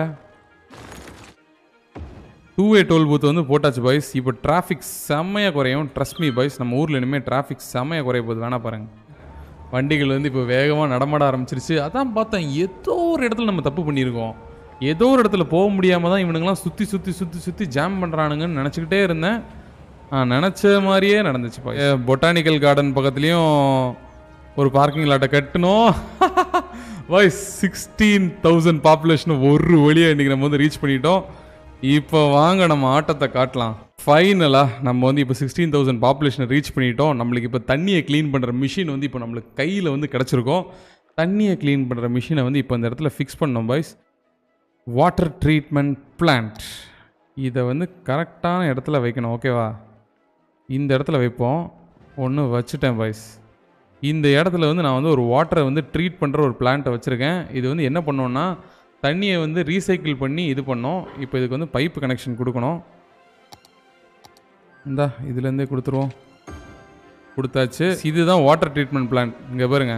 S1: டூ வே டோல் பூத் வந்து போட்டாச்சு பாய்ஸ் இப்போ டிராஃபிக் செம்மையாக குறையும் ட்ரஸ்ட் மீ பாய்ஸ் நம்ம ஊரில் இனிமேல் டிராஃபிக் செம்மையாக குறைய போகுது வேணா பாருங்க வண்டிகள் வந்து இப்போ வேகமாக நடமாட ஆரம்பிச்சிருச்சு அதான் பார்த்தேன் ஏதோ ஒரு இடத்துல நம்ம தப்பு பண்ணியிருக்கோம் ஏதோ ஒரு இடத்துல போக முடியாமல் தான் இவனுங்களாம் சுற்றி சுற்றி சுற்றி சுற்றி ஜாம் பண்ணுறானுங்கன்னு நினச்சிக்கிட்டே இருந்தேன் ஆ நினச்ச மாதிரியே நடந்துச்சு பொட்டானிக்கல் கார்டன் பக்கத்துலேயும் ஒரு பார்க்கிங் லாட்டை கட்டணும் வாய்ஸ் சிக்ஸ்டீன் தௌசண்ட் பாப்புலேஷன் ஒரு வழியாக இன்றைக்கி நம்ம வந்து ரீச் பண்ணிட்டோம் இப்போ வாங்க நம்ம ஆட்டத்தை காட்டலாம் ஃபைனலாக நம்ம வந்து இப்போ சிக்ஸ்டீன் தௌசண்ட் பாப்புலேஷனை ரீச் பண்ணிட்டோம் நம்மளுக்கு இப்போ தண்ணியை க்ளீன் பண்ணுற மிஷின் வந்து இப்போ நம்மளுக்கு கையில் வந்து கிடச்சிருக்கோம் தண்ணியை க்ளீன் பண்ணுற மிஷினை வந்து இப்போ இந்த இடத்துல ஃபிக்ஸ் பண்ணோம் பாய்ஸ் வாட்டர் ட்ரீட்மெண்ட் பிளான்ட் இதை வந்து கரெக்டான இடத்துல வைக்கணும் ஓகேவா இந்த இடத்துல வைப்போம் ஒன்று வச்சுட்டேன் பாய்ஸ் இந்த இடத்துல வந்து நான் வந்து ஒரு வாட்டரை வந்து ட்ரீட் பண்ணுற ஒரு பிளான்ட்டை வச்சுருக்கேன் இது வந்து என்ன பண்ணோன்னா தண்ணியை வந்து ரீசைக்கிள் பண்ணி இது பண்ணோம் இப்போ இதுக்கு வந்து பைப்பு கனெக்ஷன் கொடுக்கணும் இந்தா இதுலேருந்தே கொடுத்துருவோம் கொடுத்தாச்சு இதுதான் வாட்டர் ட்ரீட்மெண்ட் பிளான்ட் இங்கே பாருங்க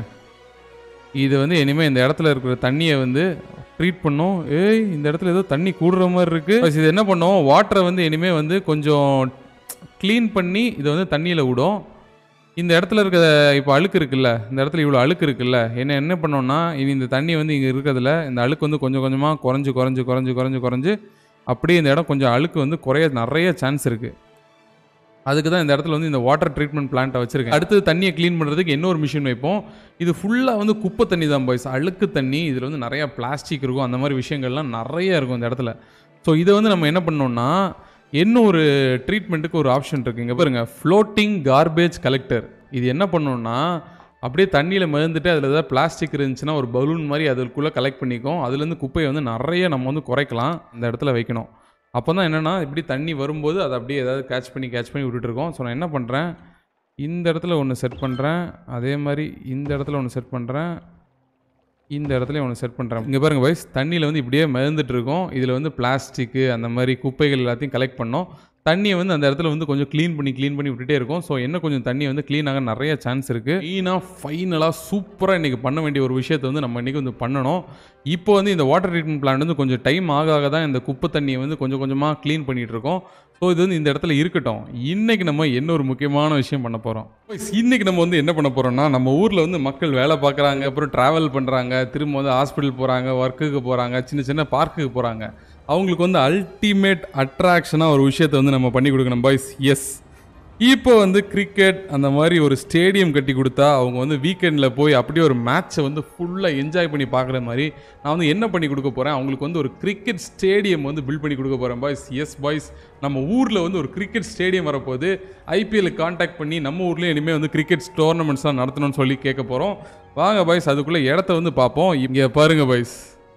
S1: இது வந்து இனிமேல் இந்த இடத்துல இருக்கிற தண்ணியை வந்து ட்ரீட் பண்ணோம் ஏய் இந்த இடத்துல ஏதோ தண்ணி கூடுற மாதிரி இருக்குது இது என்ன பண்ணோம் வாட்டரை வந்து இனிமேல் வந்து கொஞ்சம் க்ளீன் பண்ணி இதை வந்து தண்ணியில் விடும் இந்த இடத்துல இருக்க இப்போ அழுக்கு இருக்குல்ல இந்த இடத்துல இவ்வளோ அழுக்கு இருக்குல்ல என்ன என்ன பண்ணோம்னா இனி இந்த தண்ணி வந்து இங்கே இருக்கிறதுல இந்த அழுக்கு வந்து கொஞ்சம் கொஞ்சமாக குறைஞ்சு குறைஞ்சு குறைஞ்சு குறைஞ்சு குறைஞ்சு அப்படியே இந்த இடம் கொஞ்சம் அழுக்கு வந்து குறைய நிறைய சான்ஸ் இருக்குது அதுக்கு தான் இந்த இடத்துல வந்து இந்த வாட்டர் ட்ரீட்மெண்ட் பிளான்ட்டை வச்சிருக்கேன் அடுத்து தண்ணியை க்ளீன் பண்ணுறதுக்கு இன்னொரு மிஷின் வைப்போம் இது ஃபுல்லாக வந்து குப்பை தண்ணி தான் பாய்ஸ் அழுக்கு தண்ணி இதில் வந்து நிறையா பிளாஸ்டிக் இருக்கும் அந்த மாதிரி விஷயங்கள்லாம் நிறைய இருக்கும் இந்த இடத்துல ஸோ இதை வந்து நம்ம என்ன பண்ணோம்னா என்ன ஒரு ட்ரீட்மெண்ட்டுக்கு ஒரு ஆப்ஷன் இருக்குது இங்கே பாருங்க ஃப்ளோட்டிங் கார்பேஜ் கலெக்டர் இது என்ன பண்ணோம்னா அப்படியே தண்ணியில் மிதந்துட்டு அதில் ஏதாவது பிளாஸ்டிக் இருந்துச்சுன்னா ஒரு பலூன் மாதிரி அதுக்குள்ளே கலெக்ட் பண்ணிக்கும் அதுலேருந்து குப்பையை வந்து நிறைய நம்ம வந்து குறைக்கலாம் இந்த இடத்துல வைக்கணும் அப்போ தான் என்னென்னா இப்படி தண்ணி வரும்போது அதை அப்படியே ஏதாவது கேட்ச் பண்ணி கேட்ச் பண்ணி விட்டுட்டுருக்கோம் ஸோ நான் என்ன பண்ணுறேன் இந்த இடத்துல ஒன்று செட் பண்ணுறேன் அதே மாதிரி இந்த இடத்துல ஒன்று செட் பண்ணுறேன் இந்த இடத்துல ஒன்று செட் பண்ணுறேன் இங்கே பாருங்கள் பாய்ஸ் தண்ணியில் வந்து இப்படியே மிதந்துட்டு இருக்கோம் இதில் வந்து பிளாஸ்டிக்கு அந்த மாதிரி குப்பைகள் எல்லாத்தையும் கலெக்ட் பண்ணோம் தண்ணியை வந்து அந்த இடத்துல வந்து கொஞ்சம் க்ளீன் பண்ணி க்ளீன் பண்ணி விட்டுட்டே இருக்கும் ஸோ என்ன கொஞ்சம் தண்ணி வந்து க்ளீன் ஆக நிறைய சான்ஸ் இருக்குது க்ளீனாக ஃபைனலாக சூப்பராக இன்றைக்கி பண்ண வேண்டிய ஒரு விஷயத்தை வந்து நம்ம இன்றைக்கி வந்து பண்ணணும் இப்போ வந்து இந்த வாட்டர் ட்ரீட்மெண்ட் பிளான்ட் வந்து கொஞ்சம் டைம் ஆக ஆக தான் இந்த குப்பை தண்ணியை வந்து கொஞ்சம் கொஞ்சமாக க்ளீன் பண்ணிகிட்டு இருக்கோம் ஸோ இது வந்து இந்த இடத்துல இருக்கட்டும் இன்னைக்கு நம்ம என்ன ஒரு முக்கியமான விஷயம் பண்ண போகிறோம் இன்னைக்கு நம்ம வந்து என்ன பண்ண போகிறோம்னா நம்ம ஊரில் வந்து மக்கள் வேலை பார்க்குறாங்க அப்புறம் ட்ராவல் பண்ணுறாங்க திரும்ப வந்து ஹாஸ்பிட்டல் போகிறாங்க ஒர்க்குக்கு போகிறாங்க சின்ன சின்ன பார்க்குக்கு போகிறாங்க அவங்களுக்கு வந்து அல்டிமேட் அட்ராக்ஷனாக ஒரு விஷயத்தை வந்து நம்ம பண்ணி கொடுக்கணும் பாய்ஸ் எஸ் இப்போ வந்து கிரிக்கெட் அந்த மாதிரி ஒரு ஸ்டேடியம் கட்டி கொடுத்தா அவங்க வந்து வீக்கெண்டில் போய் அப்படியே ஒரு மேட்ச்சை வந்து ஃபுல்லாக என்ஜாய் பண்ணி பார்க்குற மாதிரி நான் வந்து என்ன பண்ணி கொடுக்க போகிறேன் அவங்களுக்கு வந்து ஒரு கிரிக்கெட் ஸ்டேடியம் வந்து பில்ட் பண்ணி கொடுக்க போகிறேன் பாய்ஸ் எஸ் பாய்ஸ் நம்ம ஊரில் வந்து ஒரு கிரிக்கெட் ஸ்டேடியம் வரப்போது ஐபிஎல் காண்டாக்ட் பண்ணி நம்ம ஊர்லேயும் இனிமேல் வந்து கிரிக்கெட் டோர்னமெண்ட்ஸ்லாம் நடத்தணும்னு சொல்லி கேட்க போகிறோம் வாங்க பாய்ஸ் அதுக்குள்ளே இடத்த வந்து பார்ப்போம் இங்கே பாருங்கள் பாய்ஸ்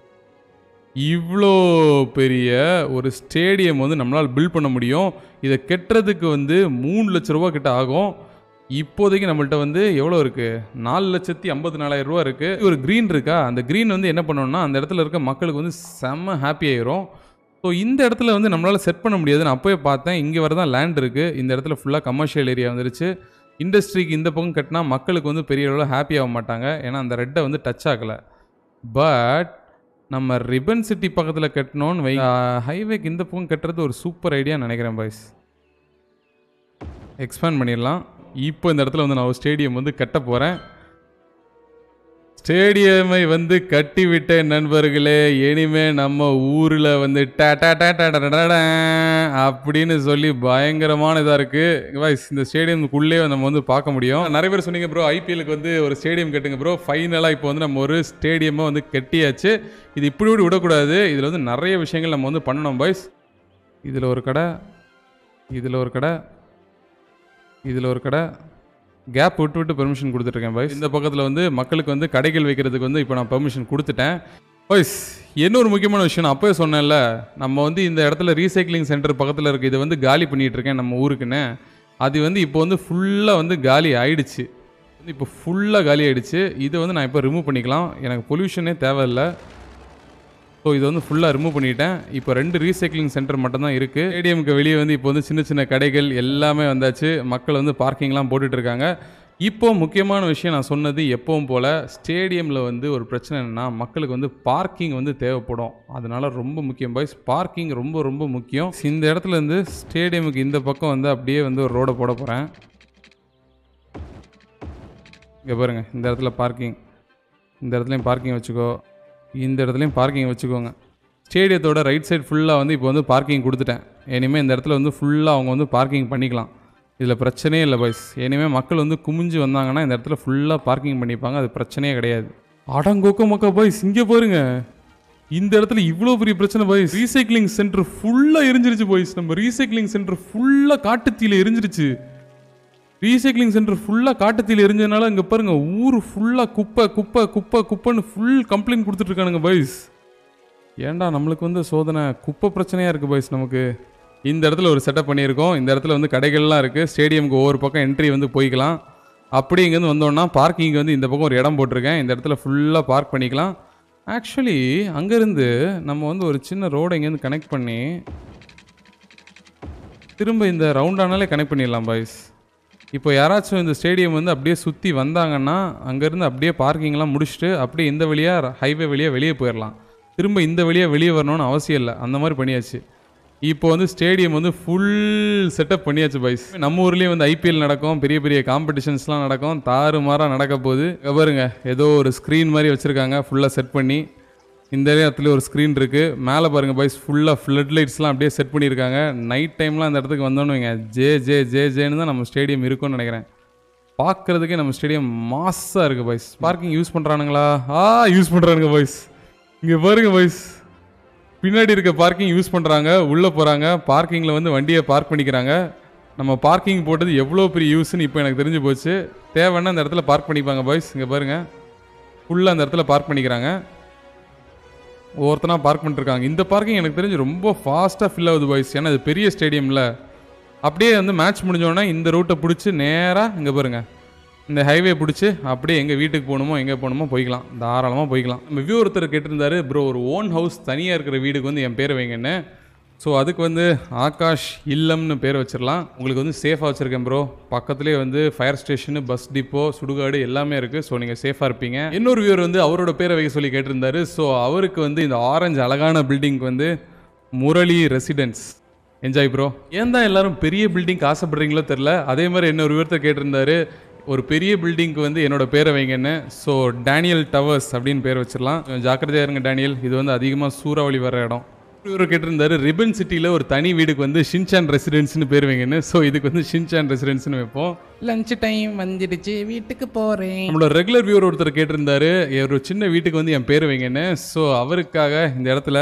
S1: இவ்வளோ பெரிய ஒரு ஸ்டேடியம் வந்து நம்மளால் பில்ட் பண்ண முடியும் இதை கெட்டுறதுக்கு வந்து மூணு லட்ச ரூபா கிட்ட ஆகும் இப்போதைக்கு நம்மள்ட்ட வந்து எவ்வளோ இருக்குது நாலு லட்சத்தி ஐம்பத்தி நாலாயிரம் ரூபா இருக்குது ஒரு க்ரீன் இருக்கா அந்த க்ரீன் வந்து என்ன பண்ணணும்னா அந்த இடத்துல இருக்க மக்களுக்கு வந்து செம்ம ஹாப்பி ஆயிரும் ஸோ இந்த இடத்துல வந்து நம்மளால் செட் பண்ண முடியாது நான் அப்போயே பார்த்தேன் இங்கே வர தான் லேண்ட் இருக்குது இந்த இடத்துல ஃபுல்லாக கமர்ஷியல் ஏரியா வந்துருச்சு இண்டஸ்ட்ரிக்கு இந்த பக்கம் கட்டினா மக்களுக்கு வந்து பெரிய அளவில் ஹாப்பி ஆக மாட்டாங்க ஏன்னா அந்த ரெட்டை வந்து டச் ஆகலை பட் நம்ம ரிபன் சிட்டி பக்கத்தில் கட்டணும்னு வை ஹைவேக்கு இந்த பக்கம் கட்டுறது ஒரு சூப்பர் ஐடியா நினைக்கிறேன் பாய்ஸ் எக்ஸ்பேண்ட் பண்ணிடலாம் இப்போ இந்த இடத்துல வந்து நான் ஒரு ஸ்டேடியம் வந்து கட்ட போகிறேன் ஸ்டேடியமை வந்து கட்டிவிட்டேன் நண்பர்களே இனிமே நம்ம ஊரில் வந்து டா டா டா டா டா டா டா அப்படின்னு சொல்லி பயங்கரமான இதாக இருக்குது guys, இந்த ஸ்டேடியமுக்குள்ளே நம்ம வந்து பார்க்க முடியும் நிறைய பேர் சொன்னீங்க ப்ரோ ஐபிஎலுக்கு வந்து ஒரு ஸ்டேடியம் கட்டுங்க ப்ரோ ஃபைனலாக இப்போ வந்து நம்ம ஒரு ஸ்டேடியமை வந்து கட்டியாச்சு இது இப்படி இப்படி விடக்கூடாது இதில் வந்து நிறைய விஷயங்கள் நம்ம வந்து பண்ணணும் பாய்ஸ் இதில் ஒரு கடை இதில் ஒரு கடை இதில் ஒரு கடை கேப் விட்டு விட்டு பெர்மிஷன் கொடுத்துட்ருக்கேன் பாய்ஸ் இந்த பக்கத்தில் வந்து மக்களுக்கு வந்து கடைகள் வைக்கிறதுக்கு வந்து இப்போ நான் பெர்மிஷன் கொடுத்துட்டேன் பாய்ஸ் என்ன ஒரு முக்கியமான விஷயம் நான் அப்போயே சொன்னேன்ல நம்ம வந்து இந்த இடத்துல ரீசைக்ளிங் சென்டர் பக்கத்தில் இருக்குது இதை வந்து காலி பண்ணிகிட்டு இருக்கேன் நம்ம ஊருக்குன்னு அது வந்து இப்போ வந்து ஃபுல்லாக வந்து காலி ஆயிடுச்சு வந்து இப்போ ஃபுல்லாக காலி ஆயிடுச்சு இதை வந்து நான் இப்போ ரிமூவ் பண்ணிக்கலாம் எனக்கு பொல்யூஷனே தேவையில்லை ஸோ இதை வந்து ஃபுல்லாக ரிமூவ் பண்ணிட்டேன் இப்போ ரெண்டு ரீசைக்ளிங் சென்டர் மட்டும்தான் இருக்குது ஸ்டேடியமுக்கு வெளியே வந்து இப்போ வந்து சின்ன சின்ன கடைகள் எல்லாமே வந்தாச்சு மக்கள் வந்து பார்க்கிங்லாம் போட்டுட்டு இருக்காங்க இப்போ முக்கியமான விஷயம் நான் சொன்னது எப்பவும் போல் ஸ்டேடியமில் வந்து ஒரு பிரச்சனை என்னென்னா மக்களுக்கு வந்து பார்க்கிங் வந்து தேவைப்படும் அதனால ரொம்ப முக்கியம் பாய்ஸ் பார்க்கிங் ரொம்ப ரொம்ப முக்கியம் இந்த இடத்துல இருந்து ஸ்டேடியமுக்கு இந்த பக்கம் வந்து அப்படியே வந்து ஒரு ரோடை போட போகிறேன் இங்கே பாருங்க இந்த இடத்துல பார்க்கிங் இந்த இடத்துலையும் பார்க்கிங் வச்சுக்கோ இந்த இடத்துலையும் பார்க்கிங் வச்சுக்கோங்க ஸ்டேடியத்தோட ரைட் சைடு ஃபுல்லாக வந்து இப்போ வந்து பார்க்கிங் கொடுத்துட்டேன் இனிமேல் இந்த இடத்துல வந்து ஃபுல்லாக அவங்க வந்து பார்க்கிங் பண்ணிக்கலாம் இதில் பிரச்சனையே இல்லை பாய்ஸ் இனிமேல் மக்கள் வந்து குமிஞ்சு வந்தாங்கன்னா இந்த இடத்துல ஃபுல்லாக பார்க்கிங் பண்ணிப்பாங்க அது பிரச்சனையே கிடையாது அடங்கோக்க மக்கா பாய்ஸ் இங்கே பாருங்க இந்த இடத்துல இவ்வளோ பெரிய பிரச்சனை பாய்ஸ் ரீசைக்ளிங் சென்டர் ஃபுல்லாக எரிஞ்சிருச்சு பாய்ஸ் நம்ம ரீசைக்ளிங் சென்டர் ஃபுல்லாக காட்டுத்தீல எரிஞ்சிருச்சு ரீசைக்ளிங் சென்டர் ஃபுல்லாக காட்டுத்தீல எரிஞ்சதுனால இங்கே பாருங்க ஊர் ஃபுல்லாக குப்பை குப்பை குப்பை குப்பைன்னு ஃபுல் கம்ப்ளைண்ட் கொடுத்துட்ருக்கானுங்க பாய்ஸ் ஏன்டா நம்மளுக்கு வந்து சோதனை குப்பை பிரச்சனையாக இருக்குது பாய்ஸ் நமக்கு இந்த இடத்துல ஒரு செட்டப் பண்ணியிருக்கோம் இந்த இடத்துல வந்து கடைகள்லாம் இருக்குது ஸ்டேடியமுக்கு ஒவ்வொரு பக்கம் என்ட்ரி வந்து போய்க்கலாம் அப்படி இங்கேருந்து வந்தோன்னா பார்க்கிங் வந்து இந்த பக்கம் ஒரு இடம் போட்டிருக்கேன் இந்த இடத்துல ஃபுல்லாக பார்க் பண்ணிக்கலாம் ஆக்சுவலி அங்கேருந்து நம்ம வந்து ஒரு சின்ன ரோடை இங்கேருந்து கனெக்ட் பண்ணி திரும்ப இந்த ரவுண்டானாலே கனெக்ட் பண்ணிடலாம் பாய்ஸ் இப்போ யாராச்சும் இந்த ஸ்டேடியம் வந்து அப்படியே சுற்றி வந்தாங்கன்னா அங்கேருந்து அப்படியே பார்க்கிங்லாம் முடிச்சுட்டு அப்படியே இந்த வழியாக ஹைவே வழியாக வெளியே போயிடலாம் திரும்ப இந்த வழியாக வெளியே வரணும்னு அவசியம் இல்லை அந்த மாதிரி பண்ணியாச்சு இப்போ வந்து ஸ்டேடியம் வந்து ஃபுல் செட்டப் பண்ணியாச்சு பாய்ஸ் நம்ம ஊர்லேயும் வந்து ஐபிஎல் நடக்கும் பெரிய பெரிய காம்படிஷன்ஸ்லாம் நடக்கும் தாறுமாறாக நடக்க போகுது இங்க பாருங்க ஏதோ ஒரு ஸ்க்ரீன் மாதிரி வச்சுருக்காங்க ஃபுல்லாக செட் பண்ணி இந்த இடத்துல ஒரு ஸ்க்ரீன் இருக்குது மேலே பாருங்கள் பாய்ஸ் ஃபுல்லாக ஃப்ளட் லைட்ஸ்லாம் அப்படியே செட் பண்ணியிருக்காங்க நைட் டைம்லாம் அந்த இடத்துக்கு வந்தோன்னு வைங்க ஜே ஜே ஜே ஜேன்னு தான் நம்ம ஸ்டேடியம் இருக்கும்னு நினைக்கிறேன் பார்க்குறதுக்கே நம்ம ஸ்டேடியம் மாஸாக இருக்குது பாய்ஸ் பார்க்கிங் யூஸ் பண்ணுறானுங்களா ஆ யூஸ் பண்ணுறானுங்க பாய்ஸ் இங்கே பாருங்க பாய்ஸ் பின்னாடி இருக்க பார்க்கிங் யூஸ் பண்ணுறாங்க உள்ளே போகிறாங்க பார்க்கிங்கில் வந்து வண்டியை பார்க் பண்ணிக்கிறாங்க நம்ம பார்க்கிங் போட்டது எவ்வளோ பெரிய யூஸ்னு இப்போ எனக்கு தெரிஞ்சு போச்சு தேவைன்னா அந்த இடத்துல பார்க் பண்ணிப்பாங்க பாய்ஸ் இங்கே பாருங்கள் ஃபுல்லாக அந்த இடத்துல பார்க் பண்ணிக்கிறாங்க ஒவ்வொருத்தனா பார்க் பண்ணிருக்காங்க இந்த பார்க்கிங் எனக்கு தெரிஞ்சு ரொம்ப ஃபாஸ்ட்டாக ஃபில் ஆகுது பாய்ஸ் ஏன்னா இது பெரிய ஸ்டேடியமில் அப்படியே வந்து மேட்ச் முடிஞ்சோடனே இந்த ரூட்டை பிடிச்சி நேராக இங்கே பாருங்க இந்த ஹைவே பிடிச்சி அப்படியே எங்கே வீட்டுக்கு போகணுமோ எங்கே போகணுமோ போய்க்கலாம் தாராளமாக போய்க்கலாம் நம்ம வியூ ஒருத்தர் கேட்டிருந்தாரு ப்ரோ ஒரு ஓன் ஹவுஸ் தனியாக இருக்கிற வீடுக்கு வந்து என் பேர் வைங்கன்னு ஸோ அதுக்கு வந்து ஆகாஷ் இல்லம்னு பேர் வச்சிடலாம் உங்களுக்கு வந்து சேஃபாக வச்சுருக்கேன் ப்ரோ பக்கத்துலேயே வந்து ஃபயர் ஸ்டேஷனு பஸ் டிப்போ சுடுகாடு எல்லாமே இருக்குது ஸோ நீங்கள் சேஃபாக இருப்பீங்க இன்னொரு வியூவர் வந்து அவரோட பேரை வைக்க சொல்லி கேட்டிருந்தாரு ஸோ அவருக்கு வந்து இந்த ஆரஞ்சு அழகான பில்டிங் வந்து முரளி ரெசிடென்ஸ் என்ஜாய் ப்ரோ ஏன் தான் எல்லாரும் பெரிய பில்டிங் ஆசைப்படுறீங்களோ தெரில அதே மாதிரி இன்னொரு விவரத்தை கேட்டிருந்தாரு ஒரு பெரிய பில்டிங்க்கு வந்து என்னோட பேரை வைங்கன்னு ஸோ டேனியல் டவர்ஸ் அப்படின்னு பேர் வச்சிடலாம் கொஞ்சம் ஜாக்கிரதையா இருங்க டேனியல் இது வந்து அதிகமாக சூறாவளி வர இடம் இவர் கேட்டிருந்தாரு ரிபன் சிட்டியில் ஒரு தனி வீடுக்கு வந்து ஷின்சான் ரெசிடென்ஸ்னு பேர் வைங்கன்னு ஸோ இதுக்கு வந்து ஷின்சான் ரெசிடென்ஸ்னு வைப்போம்
S3: லஞ்ச் டைம் வந்துடுச்சு வீட்டுக்கு போறேன்
S1: நம்மளோட ரெகுலர் வியூவர் ஒருத்தர் கேட்டிருந்தாரு ஒரு சின்ன வீட்டுக்கு வந்து என் பேர் வைங்கன்னு ஸோ அவருக்காக இந்த இடத்துல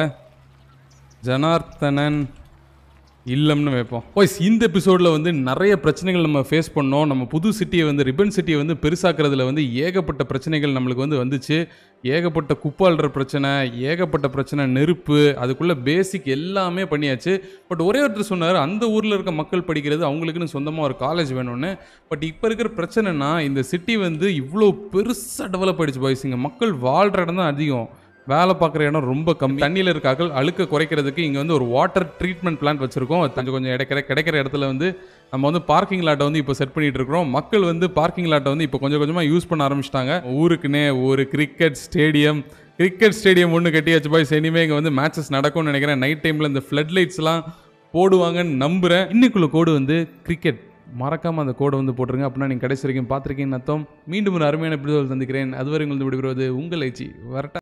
S1: ஜனார்த்தனன் இல்லம்னு வைப்போம் ஓய்ஸ் இந்த எபிசோடில் வந்து நிறைய பிரச்சனைகள் நம்ம ஃபேஸ் பண்ணோம் நம்ம புது சிட்டியை வந்து ரிப்பன் சிட்டியை வந்து பெருசாக்குறதுல வந்து ஏகப்பட்ட பிரச்சனைகள் நம்மளுக்கு வந்து வந்துச்சு ஏகப்பட்ட குப்பாள்ற பிரச்சனை ஏகப்பட்ட பிரச்சனை நெருப்பு அதுக்குள்ள பேசிக் எல்லாமே பண்ணியாச்சு பட் ஒரே ஒருத்தர் சொன்னார் அந்த ஊரில் இருக்க மக்கள் படிக்கிறது அவங்களுக்குன்னு சொந்தமாக ஒரு காலேஜ் வேணும்னு பட் இப்போ இருக்கிற பிரச்சனைனா இந்த சிட்டி வந்து இவ்வளோ பெருசாக டெவலப் ஆயிடுச்சு பாய்ஸ் இங்கே மக்கள் வாழ்கிற இடம் தான் அதிகம் வேலை பார்க்குற இடம் ரொம்ப கம்மி தண்ணியில் இருக்காக்கள் அழுக்க குறைக்கிறதுக்கு இங்கே வந்து ஒரு வாட்டர் ட்ரீட்மெண்ட் பிளான்ட் வச்சுருக்கோம் கொஞ்சம் கொஞ்சம் கிடைக்கிற கிடைக்கிற இடத்துல வந்து நம்ம வந்து பார்க்கிங் லாட்டை வந்து இப்போ செட் பண்ணிட்டு இருக்கிறோம் மக்கள் வந்து பார்க்கிங் லாட்டை வந்து இப்போ கொஞ்சம் கொஞ்சமாக யூஸ் பண்ண ஆரம்பிச்சிட்டாங்க ஊருக்குன்னே ஒரு கிரிக்கெட் ஸ்டேடியம் கிரிக்கெட் ஸ்டேடியம் ஒன்று கட்டியாச்சு பாய்ஸ் இனிமே இங்கே வந்து மேட்சஸ் நடக்கும்னு நினைக்கிறேன் நைட் டைமில் இந்த ஃப்ளட் லைட்ஸ்லாம் போடுவாங்கன்னு நம்புகிறேன் இன்னைக்குள்ள கோடு வந்து கிரிக்கெட் மறக்காமல் அந்த கோடை வந்து போட்டுருங்க அப்படின்னா நீங்கள் கடைசி வரைக்கும் பார்த்துருக்கீங்கன்னு அர்த்தம் மீண்டும் ஒரு அருமையான எபிசோட் சந்திக்கிறேன் அதுவரை உங்களுக்கு விடுகிறது உங்கள் ஐச்சி வரட்டா